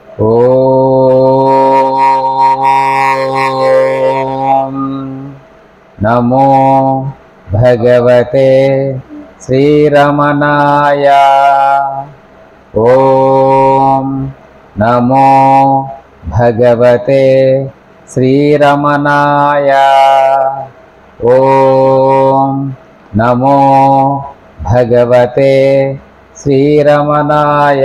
ఓం నమో భగవతే శ్రీరమణాయ ఓం నమో భగవతే శ్రీరమణాయ ఓం నమో భగవతే శ్రీరమణాయ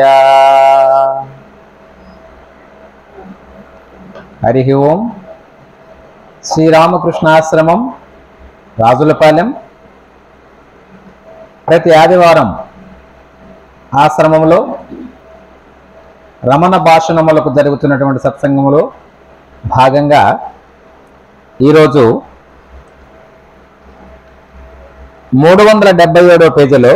హరి ఓం శ్రీరామకృష్ణాశ్రమం రాజులపాలెం ప్రతి ఆదివారం ఆశ్రమంలో రమణ భాషణములకు జరుగుతున్నటువంటి సత్సంగములో భాగంగా ఈరోజు మూడు వందల డెబ్బై ఏడవ పేజీలో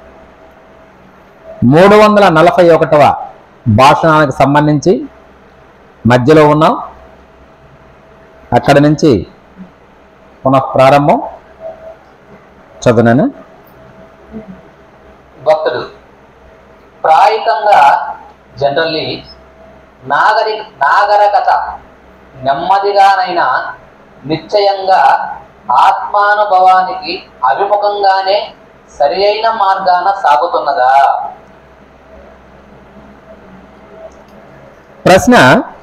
మూడు వందల నలభై ఒకటవ భాషణానికి సంబంధించి మధ్యలో ఉన్నాం అక్కడి నుంచి పునః ప్రారంభం చదువునను భక్తుడు ప్రాయికంగా జనరల్లీ నాగరి నాగరికత నెమ్మదిగానైనా నిశ్చయంగా ఆత్మానుభవానికి అభిముఖంగానే సరి అయిన మార్గాన సాగుతున్నదా ప్రశ్న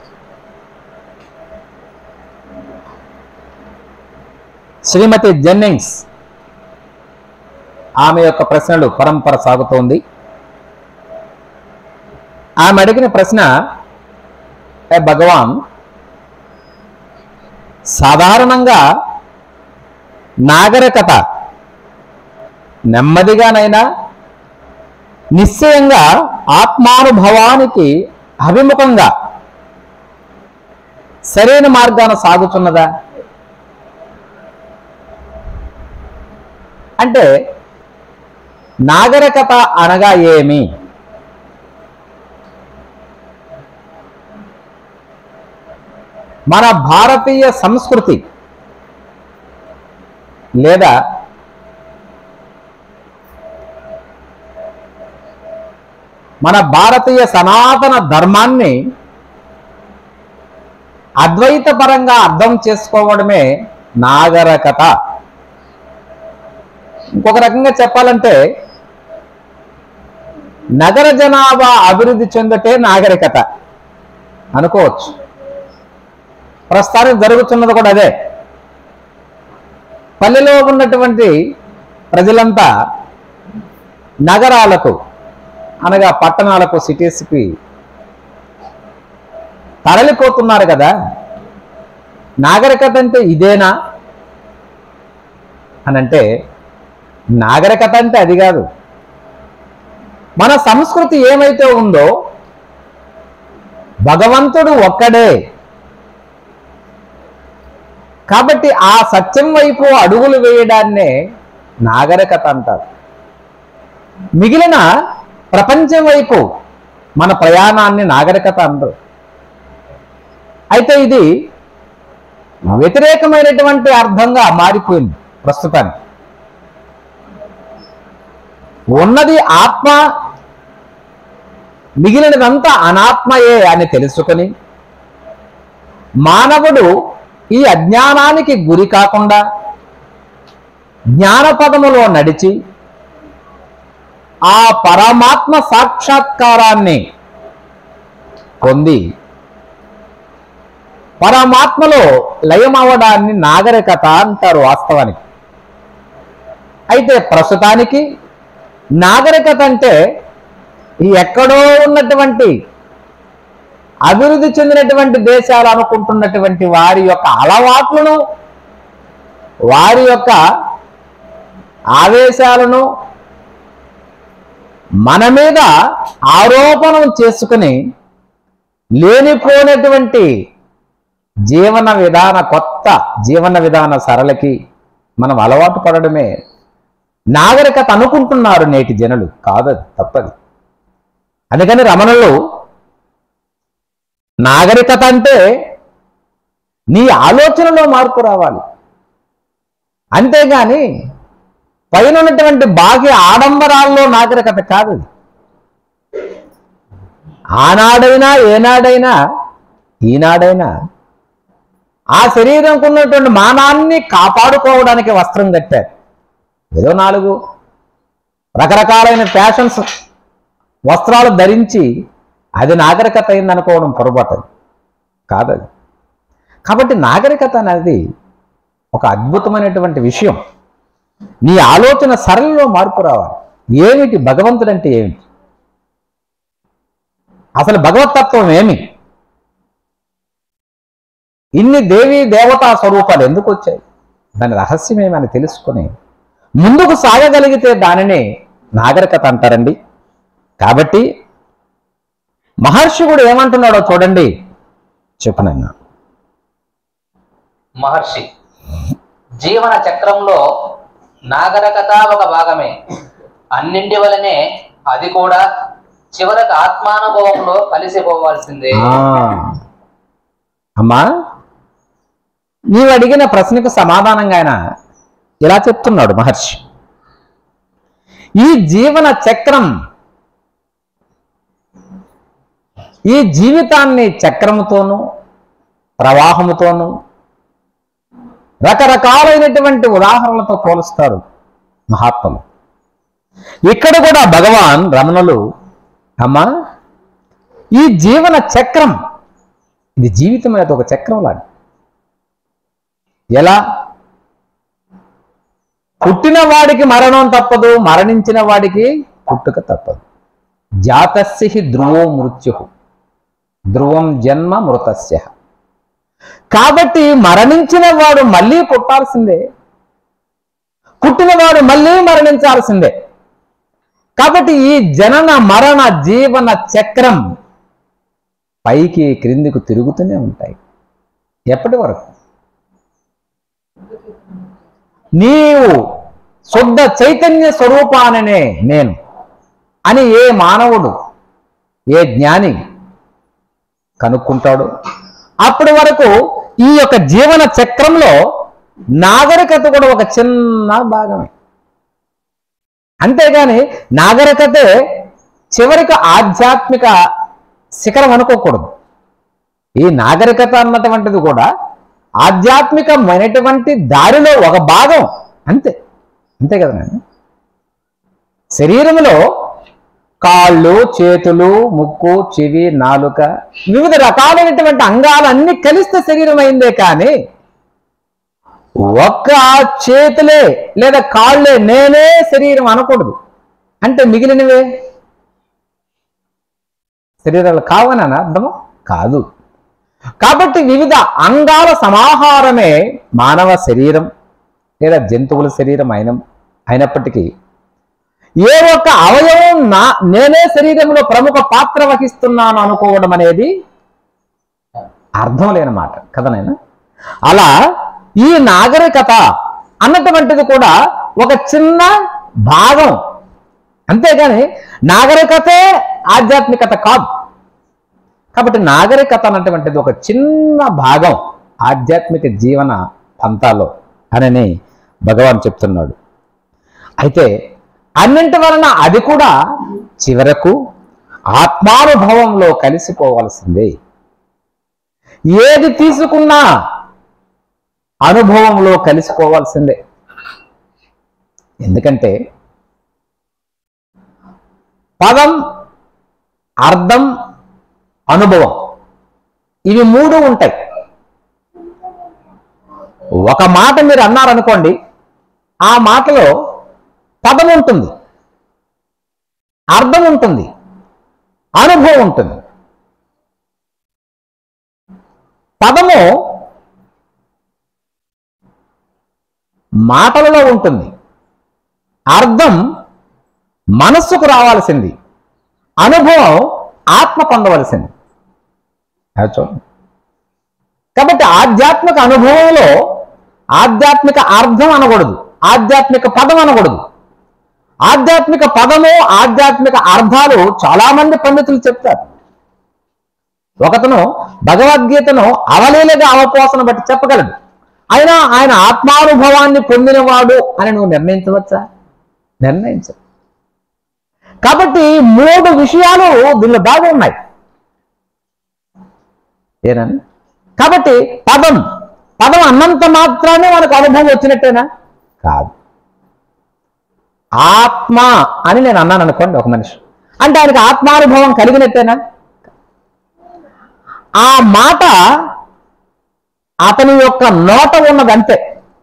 శ్రీమతి జెన్నింగ్స్ ఆమె యొక్క ప్రశ్నలు పరంపర సాగుతోంది ఆమె అడిగిన ప్రశ్న ఏ భగవాన్ సాధారణంగా నాగరికత నెమ్మదిగానైనా నిశ్చయంగా ఆత్మానుభవానికి అభిముఖంగా సరైన మార్గాన సాగుతున్నదా అంటే నాగరికత అనగా ఏమి మన భారతీయ సంస్కృతి లేదా మన భారతీయ సనాతన ధర్మాన్ని అద్వైతపరంగా అర్థం చేసుకోవడమే నాగరికత ఇంకొక రకంగా చెప్పాలంటే నగర జనాభా అభివృద్ధి చెందటే నాగరికత అనుకోవచ్చు ప్రస్తుతానికి జరుగుతున్నది కూడా అదే పల్లెలో ఉన్నటువంటి ప్రజలంతా నగరాలకు అనగా పట్టణాలకు సిటీస్కి తరలిపోతున్నారు కదా నాగరికత అంటే ఇదేనా అని అంటే నాగరికత అంటే అది కాదు మన సంస్కృతి ఏమైతే ఉందో భగవంతుడు ఒక్కడే కాబట్టి ఆ సత్యం వైపు అడుగులు వేయడాన్నే నాగరికత అంటారు మిగిలిన ప్రపంచం వైపు మన ప్రయాణాన్ని నాగరికత అనరు అయితే ఇది వ్యతిరేకమైనటువంటి అర్థంగా మారిపోయింది ప్రస్తుతానికి ఉన్నది ఆత్మ మిగిలినదంతా అనాత్మయే అని తెలుసుకొని మానవుడు ఈ అజ్ఞానానికి గురి కాకుండా జ్ఞానపదములో నడిచి ఆ పరమాత్మ సాక్షాత్కారాన్ని పొంది పరమాత్మలో లయమవడాన్ని నాగరికత అంటారు వాస్తవానికి అయితే ప్రస్తుతానికి నాగరికత అంటే ఈ ఎక్కడో ఉన్నటువంటి అభివృద్ధి చెందినటువంటి దేశాలు అనుకుంటున్నటువంటి వారి యొక్క అలవాట్లను వారి యొక్క ఆవేశాలను మన మీద ఆరోపణం చేసుకుని లేనిపోయినటువంటి జీవన విధాన కొత్త జీవన విధాన సరళకి మనం అలవాటు పడడమే నాగరికత అనుకుంటున్నారు నేటి జనులు కాదది తప్పది అందుకని రమణులు నాగరికత అంటే నీ ఆలోచనలో మార్పు రావాలి అంతేగాని పైన ఉన్నటువంటి బాహ్య ఆడంబరాల్లో నాగరికత కాదు అది. ఆనాడైనా ఏనాడైనా ఈనాడైనా ఆ శరీరంకు ఉన్నటువంటి మానాన్ని కాపాడుకోవడానికి వస్త్రం కట్టారు ఏదో నాలుగు రకరకాలైన ఫ్యాషన్స్ వస్త్రాలు ధరించి అది నాగరికత అయిందనుకోవడం పొరపాటు కాదది కాబట్టి నాగరికత అనేది ఒక అద్భుతమైనటువంటి విషయం నీ ఆలోచన సరళిలో మార్పు రావాలి ఏమిటి భగవంతుడు అంటే ఏమిటి అసలు భగవతత్వం ఏమి ఇన్ని దేవీ దేవతా స్వరూపాలు ఎందుకు వచ్చాయి దాని రహస్యం ఏమని తెలుసుకొని ముందుకు సాగగలిగితే దానిని నాగరికత అంటారండి కాబట్టి మహర్షి కూడా ఏమంటున్నాడో చూడండి చెప్పనన్నా మహర్షి జీవన చక్రంలో నాగరికత ఒక భాగమే అన్నింటి వలనే అది కూడా చివరకు ఆత్మానుభవంలో కలిసిపోవాల్సిందే ఆ. అమ్మా నీవు అడిగిన ప్రశ్నకు సమాధానంగా ఆయన ఇలా చెప్తున్నాడు మహర్షి ఈ జీవన చక్రం ఈ జీవితాన్ని చక్రముతోనూ ప్రవాహముతోనూ రకరకాలైనటువంటి ఉదాహరణలతో పోలుస్తారు మహాత్ములు ఇక్కడ కూడా భగవాన్ రమణులు అమ్మా ఈ జీవన చక్రం ఇది జీవితం అనేది ఒక చక్రం లాంటి ఎలా పుట్టిన వాడికి మరణం తప్పదు మరణించిన వాడికి పుట్టుక తప్పదు జాతస్య ధ్రువో మృత్యు ధ్రువం జన్మ మృతస్య కాబట్టి మరణించిన వాడు మళ్ళీ పుట్టాల్సిందే పుట్టినవాడు మళ్ళీ మరణించాల్సిందే కాబట్టి ఈ జనన మరణ జీవన చక్రం పైకి క్రిందికి తిరుగుతూనే ఉంటాయి ఎప్పటి వరకు నీవు శుద్ధ చైతన్య స్వరూపాననే నేను అని ఏ మానవుడు ఏ జ్ఞాని కనుక్కుంటాడు అప్పటి వరకు ఈ యొక్క జీవన చక్రంలో నాగరికత కూడా ఒక చిన్న భాగమే అంతేగాని నాగరికతే చివరికి ఆధ్యాత్మిక శిఖరం అనుకోకూడదు ఈ నాగరికత అన్నటువంటిది కూడా ఆధ్యాత్మికమైనటువంటి దారిలో ఒక భాగం అంతే అంతే కదా నాయన శరీరంలో కాళ్ళు చేతులు ముక్కు చెవి నాలుక వివిధ రకాలైనటువంటి అంగాలు అన్ని కలిస్తే శరీరం అయిందే కానీ ఒక్క చేతులే లేదా కాళ్ళే నేనే శరీరం అనకూడదు అంటే మిగిలినవే శరీరాలు కావని అని అర్థము కాదు కాబట్టి వివిధ అంగాల సమాహారమే మానవ శరీరం లేదా జంతువుల శరీరం అయిన అయినప్పటికీ ఏ ఒక్క అవయవం నా నేనే శరీరంలో ప్రముఖ పాత్ర వహిస్తున్నాను అనుకోవడం అనేది అర్థం లేని మాట కదనైనా అలా ఈ నాగరికత అన్నటువంటిది కూడా ఒక చిన్న భాగం అంతేగాని నాగరికతే ఆధ్యాత్మికత కాదు కాబట్టి నాగరికత అన్నటువంటిది ఒక చిన్న భాగం ఆధ్యాత్మిక జీవన పంతాలో అని భగవాన్ చెప్తున్నాడు అయితే అన్నింటి వలన అది కూడా చివరకు ఆత్మానుభవంలో కలిసిపోవలసిందే ఏది తీసుకున్నా అనుభవంలో కలిసిపోవాల్సిందే ఎందుకంటే పదం అర్థం అనుభవం ఇవి మూడు ఉంటాయి ఒక మాట మీరు అన్నారనుకోండి ఆ మాటలో పదం ఉంటుంది అర్థం ఉంటుంది అనుభవం ఉంటుంది పదము మాటలలో ఉంటుంది అర్థం మనస్సుకు రావాల్సింది అనుభవం ఆత్మ పొందవలసింది అది చూడండి కాబట్టి ఆధ్యాత్మిక అనుభవంలో ఆధ్యాత్మిక అర్థం అనకూడదు ఆధ్యాత్మిక పదం అనకూడదు ఆధ్యాత్మిక పదము ఆధ్యాత్మిక అర్థాలు చాలా మంది పండితులు చెప్తారు ఒకతను భగవద్గీతను అవలీలగా అవపోసన బట్టి చెప్పగలడు అయినా ఆయన ఆత్మానుభవాన్ని పొందినవాడు అని నువ్వు నిర్ణయించవచ్చా నిర్ణయించ కాబట్టి మూడు విషయాలు దీనిలో బాగా ఉన్నాయి ఏనని కాబట్టి పదం పదం అన్నంత మాత్రానే మనకు అనుభవం వచ్చినట్టేనా కాదు ఆత్మ అని నేను అన్నాను అనుకోండి ఒక మనిషి అంటే ఆయనకి ఆత్మానుభవం కలిగినట్టేనా ఆ మాట అతని యొక్క నోట ఉన్నది అంతే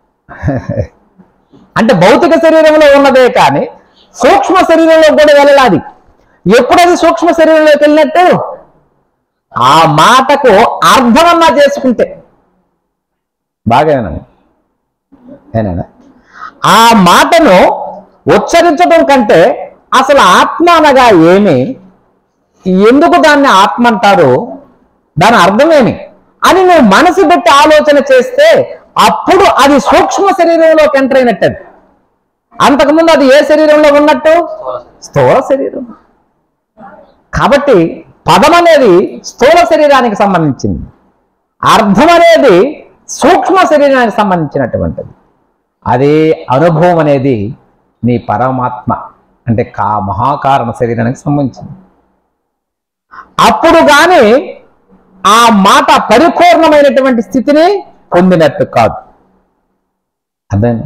అంటే భౌతిక శరీరంలో ఉన్నదే కానీ సూక్ష్మ శరీరంలో కూడా వెళ్ళాలి ఎప్పుడది సూక్ష్మ శరీరంలోకి వెళ్ళినట్టు ఆ మాటకు అర్థమన్నా చేసుకుంటే బాగా వినండి. ఏనానా ఆ మాటను ఉచ్చరించడం కంటే అసలు ఆత్మ అనగా ఏమి ఎందుకు దాన్ని ఆత్మ అంటారు దాని అర్థమేమి అని నువ్వు మనసు పెట్టి ఆలోచన చేస్తే అప్పుడు అది సూక్ష్మ శరీరంలోకి ఎంటర్ అయినట్టు అది. అంతకుముందు అది ఏ శరీరంలో ఉన్నట్టు స్థూల శరీరం కాబట్టి పదం అనేది స్థూల శరీరానికి సంబంధించింది అర్థం అనేది సూక్ష్మ శరీరానికి సంబంధించినటువంటిది అదే అనుభవం అనేది నీ పరమాత్మ అంటే కా మహాకారణ శరీరానికి సంబంధించింది అప్పుడు గాని ఆ మాట పరిపూర్ణమైనటువంటి స్థితిని పొందినట్టు కాదు అర్థం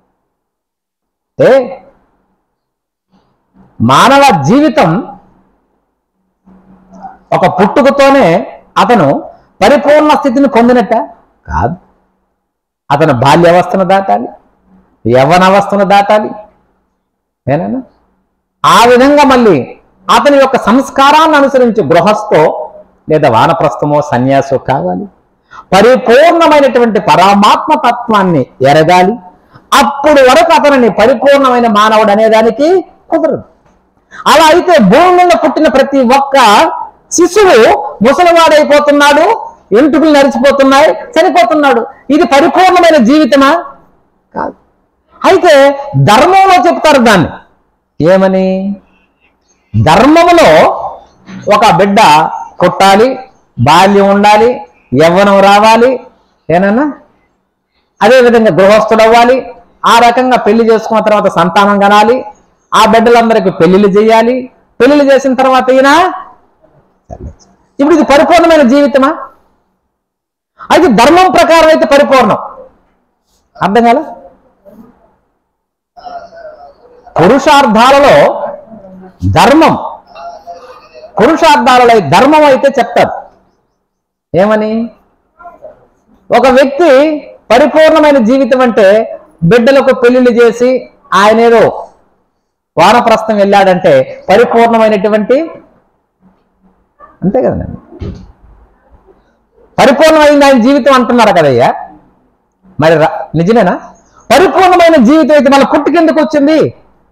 ఏ మానవ జీవితం ఒక పుట్టుకతోనే అతను పరిపూర్ణ స్థితిని పొందినట్ట కాదు అతను బాల్యావస్థను దాటాలి యవ్వనావస్థను దాటాలి ఏనా ఆ విధంగా మళ్ళీ అతని యొక్క సంస్కారాన్ని అనుసరించి గృహస్థో లేదా వానప్రస్థమో సన్యాసో కావాలి పరిపూర్ణమైనటువంటి పరమాత్మ తత్వాన్ని ఎరగాలి అప్పుడు వరకు అతనిని పరిపూర్ణమైన మానవుడు అనేదానికి కుదరదు అలా అయితే భూమి మీద పుట్టిన ప్రతి ఒక్క శిశువు ముసలివాడైపోతున్నాడు ఎంటుకలు నడిచిపోతున్నాయి చనిపోతున్నాడు ఇది పరిపూర్ణమైన జీవితమా కాదు అయితే ధర్మంలో చెప్తారు దాన్ని ఏమని ధర్మములో ఒక బిడ్డ పుట్టాలి బాల్యం ఉండాలి యవ్వనం రావాలి ఏనన్నా అదేవిధంగా గృహస్థుడు అవ్వాలి ఆ రకంగా పెళ్లి చేసుకున్న తర్వాత సంతానం కనాలి ఆ బిడ్డలందరికీ పెళ్లిళ్ళు చేయాలి పెళ్లిళ్ళు చేసిన తర్వాత ఈయన ఇప్పుడు ఇది పరిపూర్ణమైన జీవితమా అయితే ధర్మం ప్రకారం అయితే పరిపూర్ణం అర్థం కాల పురుషార్థాలలో ధర్మం పురుషార్థాలలో ధర్మం అయితే చెప్తారు ఏమని ఒక వ్యక్తి పరిపూర్ణమైన జీవితం అంటే బిడ్డలకు పెళ్లిళ్ళు చేసి ఆయన ఏదో వానప్రస్థం వెళ్ళాడంటే పరిపూర్ణమైనటువంటి అంతే కదండి పరిపూర్ణమైంది ఆయన జీవితం అంటున్నారు కదయ్యా మరి రా- నిజమేనా పరిపూర్ణమైన జీవితం అయితే మన పుట్టుకెందుకు వచ్చింది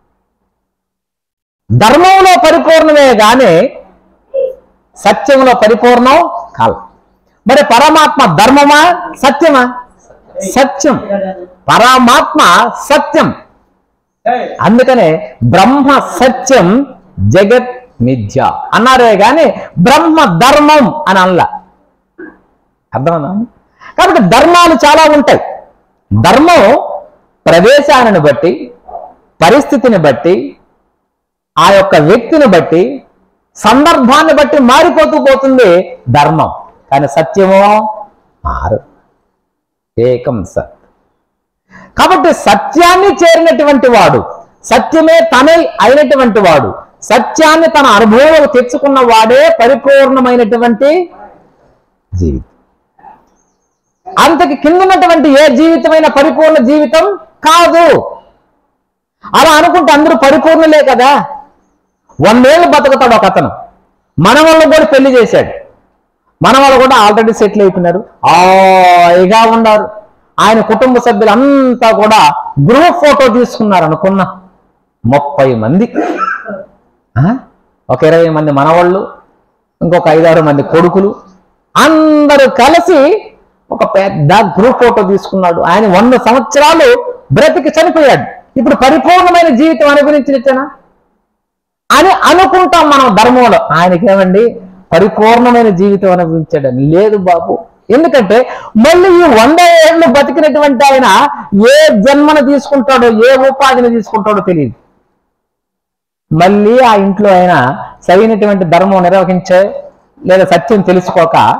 ధర్మంలో పరిపూర్ణమే గాని సత్యంలో పరిపూర్ణం కాదు మరి పరమాత్మ ధర్మమా సత్యమా సత్యం పరమాత్మ సత్యం అందుకనే బ్రహ్మ సత్యం జగత్ మిథ్య అన్నారే గాని బ్రహ్మ ధర్మం అని అనలా అర్థమన్నా కాబట్టి ధర్మాలు చాలా ఉంటాయి ధర్మం ప్రదేశాలను బట్టి పరిస్థితిని బట్టి ఆ యొక్క వ్యక్తిని బట్టి సందర్భాన్ని బట్టి మారిపోతూ పోతుంది ధర్మం కానీ సత్యమో మారు ఏకం సత్ కాబట్టి సత్యాన్ని చేరినటువంటి వాడు సత్యమే తనై అయినటువంటి వాడు సత్యాన్ని తన అనుభవంలో తెచ్చుకున్న వాడే పరిపూర్ణమైనటువంటి జీవితం అంతకి కింద ఉన్నటువంటి ఏ జీవితమైన పరిపూర్ణ జీవితం కాదు అలా అనుకుంటే అందరూ పరిపూర్ణలే కదా వందేళ్ళు బతుకుతాడు ఒక అతను మన వాళ్ళు కూడా పెళ్లి చేశాడు మన వాళ్ళు కూడా ఆల్రెడీ సెటిల్ అయిపోయినారు హాయిగా ఉన్నారు ఆయన కుటుంబ సభ్యులంతా కూడా గ్రూప్ ఫోటో తీసుకున్నారు అనుకున్నా ముప్పై మంది ఆ? ఒక ఇరవై మంది మనవాళ్ళు ఇంకొక ఐదారు మంది కొడుకులు అందరూ కలిసి ఒక పెద్ద గ్రూప్ ఫోటో తీసుకున్నాడు ఆయన వంద సంవత్సరాలు బ్రతికి చనిపోయాడు ఇప్పుడు పరిపూర్ణమైన జీవితం అనుభవించినట్టేనా అని అనుకుంటాం మనం ధర్మంలో ఆయనకేమండి పరిపూర్ణమైన జీవితం అనుభవించాడని లేదు బాబు ఎందుకంటే మళ్ళీ ఈ వంద ఏళ్ళు బతికినటువంటి ఆయన ఏ జన్మను తీసుకుంటాడో ఏ ఉపాధిని తీసుకుంటాడో తెలియదు మళ్ళీ ఆ ఇంట్లో ఆయన సరైనటువంటి ధర్మం నిర్వహించే లేదా సత్యం తెలుసుకోక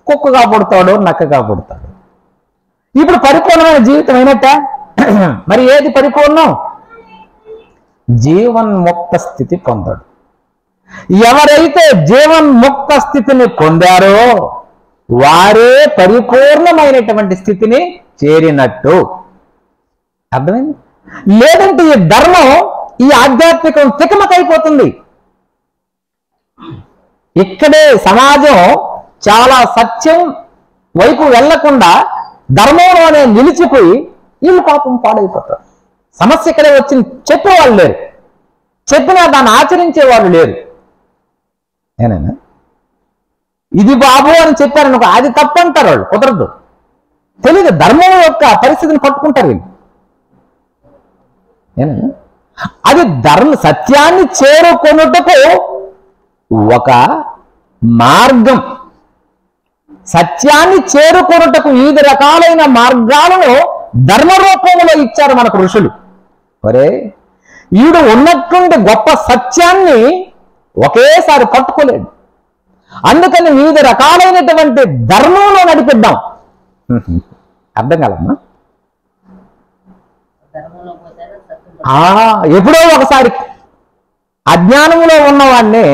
కుక్కగా పుడతాడు నక్కగా పుడతాడు ఇప్పుడు పరిపూర్ణమైన జీవితం అయినట్ట మరి ఏది పరిపూర్ణం జీవన్ముక్త స్థితి పొందాడు ఎవరైతే జీవన్ముక్త స్థితిని పొందారో వారే పరిపూర్ణమైనటువంటి స్థితిని చేరినట్టు అర్థమైంది లేదంటే ఈ ధర్మం ఈ ఆధ్యాత్మికం తికమకైపోతుంది ఇక్కడే సమాజం చాలా సత్యం వైపు వెళ్లకుండా ధర్మంలోనే నిలిచిపోయి వీళ్ళు పాపం పాడైపోతారు సమస్య ఇక్కడే వచ్చింది చెప్పేవాళ్ళు లేరు చెప్పినా దాన్ని ఆచరించే వాళ్ళు లేరు ఏనైనా ఇది బాబు అని చెప్పారనుకో అది తప్పంటారు వాళ్ళు కుదరదు తెలియదు ధర్మం యొక్క పరిస్థితిని పట్టుకుంటారు వీళ్ళు ఏనా అది ధర్మ సత్యాన్ని చేరుకొనుటకు ఒక మార్గం సత్యాన్ని చేరుకొనుటకు వివిధ రకాలైన మార్గాలను ధర్మ రూపంలో ఇచ్చారు మనకు ఋషులు ఒరే ఈడు ఉన్నటువంటి గొప్ప సత్యాన్ని ఒకేసారి పట్టుకోలేడు అందుకని వివిధ రకాలైనటువంటి ధర్మంలో నడిపిద్దాం అర్థం కాలమ్మా ధర్మంలో పోతారు సత్యం ఆ ఎప్పుడో ఒకసారి అజ్ఞానంలో ఉన్నవాడిని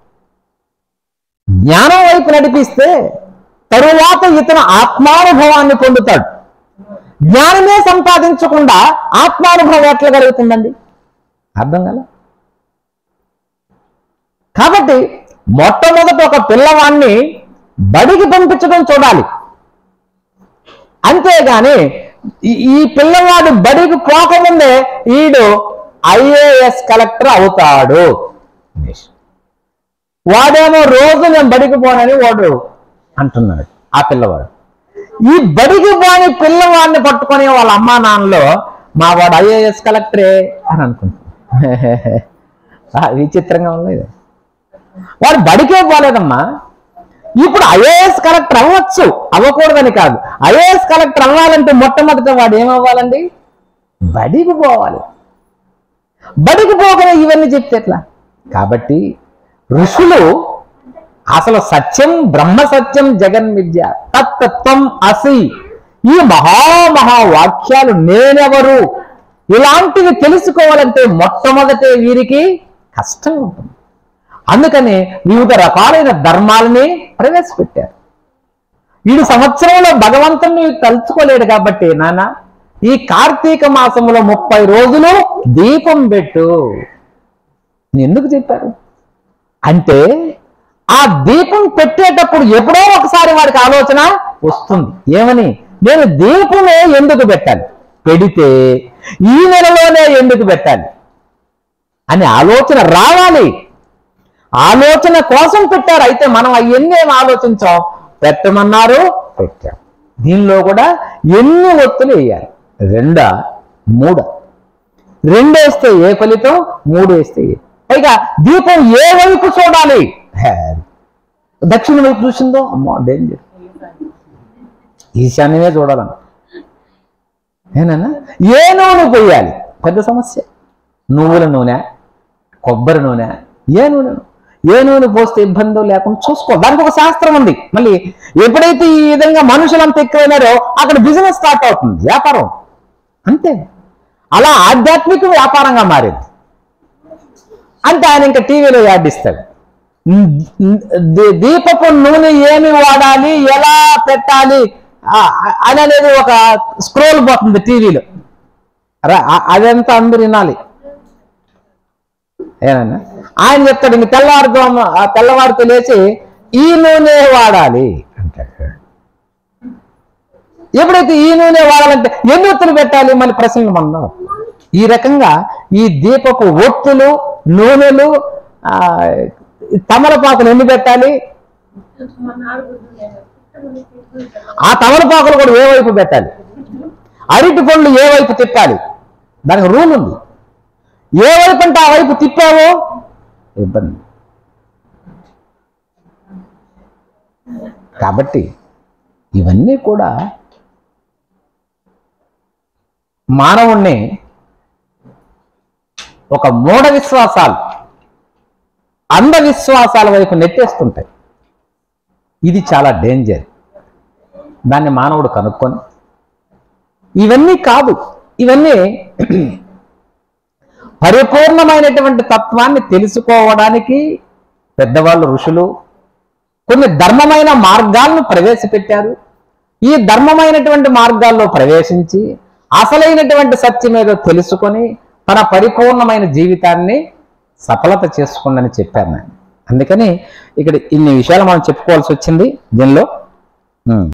జ్ఞానం వైపు నడిపిస్తే తరువాత ఇతను ఆత్మానుభవాన్ని పొందుతాడు జ్ఞానమే సంపాదించకుండా ఆత్మానుభవం ఎట్లా కలుగుతుందండి అర్థం కదా కాబట్టి మొట్టమొదట ఒక పిల్లవాడిని బడికి పంపించడం చూడాలి అంతేగాని ఈ- ఈ పిల్లవాడు బడికి పోకముందే ఈడు ఐఏఎస్ కలెక్టర్ అవుతాడు వాడేమో రోజు నేను బడికి పోనని వాడు అంటున్నాడు ఆ పిల్లవాడు ఈ బడికి పోని పిల్లవాడిని పట్టుకొని వాళ్ళ అమ్మా నాన్నలో మా వాడు ఐఏఎస్ కలెక్టరే అని అనుకుంటున్నాడు ఆ, విచిత్రంగా ఉంది వాడు బడికే పోలేదమ్మా ఇప్పుడు ఐఏఎస్ కలెక్టర్ అవ్వచ్చు అవ్వకూడదని కాదు ఐఏఎస్ కలెక్టర్ అవ్వాలంటే మొట్టమొదట వాడు ఏమవ్వాలండి బడికి పోవాలి బడికి పోకనే ఇవన్నీ చెప్తే ఎట్లా కాబట్టి ఋషులు అసలు సత్యం బ్రహ్మ సత్యం జగన్ విద్య తత్వం అసి ఈ మహామహా వాక్యాలు నేనెవరు ఇలాంటివి తెలుసుకోవాలంటే మొట్టమొదటే వీరికి కష్టం ఉంటుంది అందుకని వివిధ రకాలైన ధర్మాలని ప్రవేశపెట్టారు వీడు సంవత్సరంలో భగవంతుని తలుచుకోలేడు కాబట్టి నాన్న ఈ కార్తీక మాసంలో ముప్పై రోజులు దీపం పెట్టు ఎందుకు చెప్పారు అంటే ఆ దీపం పెట్టేటప్పుడు ఎప్పుడో ఒకసారి వాడికి ఆలోచన వస్తుంది ఏమని నేను దీపమే ఎందుకు పెట్టాలి పెడితే ఈ నెలలోనే ఎందుకు పెట్టాలి అని ఆలోచన రావాలి ఆలోచన కోసం పెట్టారు అయితే మనం అవన్నీ ఏం ఆలోచించాం పెట్టమన్నారు పెట్టాం దీనిలో కూడా ఎన్ని ఒత్తులు వేయాలి రెండా మూడా రెండు వేస్తే ఏ ఫలితం మూడు వేస్తే ఏ పైగా దీపం ఏ వైపు చూడాలి హే, దక్షిణ వైపు చూసిందో అమ్మో డేంజర్ ఈశాన్యమే చూడాలన్న ఏనన్నా ఏ నూనె పోయాలి పెద్ద సమస్య నువ్వుల నూనె కొబ్బరి నూనె ఏ నూనె ఏ నూనె పోస్తే ఇబ్బంది లేకుండా చూసుకో దానికి ఒక శాస్త్రం ఉంది మళ్ళీ ఎప్పుడైతే ఈ విధంగా మనుషులంతా ఎక్కువైనారో అక్కడ బిజినెస్ స్టార్ట్ అవుతుంది వ్యాపారం అంతే అలా ఆధ్యాత్మిక వ్యాపారంగా మారింది అంటే ఆయన ఇంకా టీవీలో యాడ్ ఇస్తాడు దీ- దీపపు నూనె ఏమి వాడాలి ఎలా పెట్టాలి ఆ- ఆ- అని అనేది ఒక స్క్రోల్ పోతుంది టీవీలో రా- ఆ- అదంతా అందరు వినాలి ఏనన్నా ఆయన చెప్తాడు ఇంక తెల్లవారుతో ఆ తెల్లవారితో లేచి ఈ నూనె వాడాలి అంటాడు ఎప్పుడైతే ఈ నూనె వాడాలంటే ఎన్ని ఒత్తులు పెట్టాలి మళ్ళీ ప్రశ్నలు మనం ఈ రకంగా ఈ దీపపు ఒత్తులు నూనెలు ఆ, తమలపాకులు ఎన్ని పెట్టాలి ఆ తమలపాకులు కూడా ఏ వైపు పెట్టాలి అరటి పండ్లు ఏ వైపు తిప్పాలి దానికి రూల్ ఉంది ఏ వైపు అంటే ఆ వైపు తిప్పావో ఇబ్బంది కాబట్టి ఇవన్నీ కూడా మానవుణ్ణి ఒక మూఢ విశ్వాసాలు అంధవిశ్వాసాల వైపు నెట్టేస్తుంటాయి ఇది చాలా డేంజర్ దాన్ని మానవుడు కనుక్కొని ఇవన్నీ కాదు ఇవన్నీ పరిపూర్ణమైనటువంటి తత్వాన్ని తెలుసుకోవడానికి పెద్దవాళ్ళు ఋషులు కొన్ని ధర్మమైన మార్గాలను ప్రవేశపెట్టారు ఈ ధర్మమైనటువంటి మార్గాల్లో ప్రవేశించి అసలైనటువంటి సత్యం ఏదో తెలుసుకొని తన పరిపూర్ణమైన జీవితాన్ని సఫలత చేసుకోండి చెప్పారు నేను అందుకని ఇక్కడ ఇన్ని విషయాలు మనం చెప్పుకోవాల్సి వచ్చింది దీనిలో ఉమ్.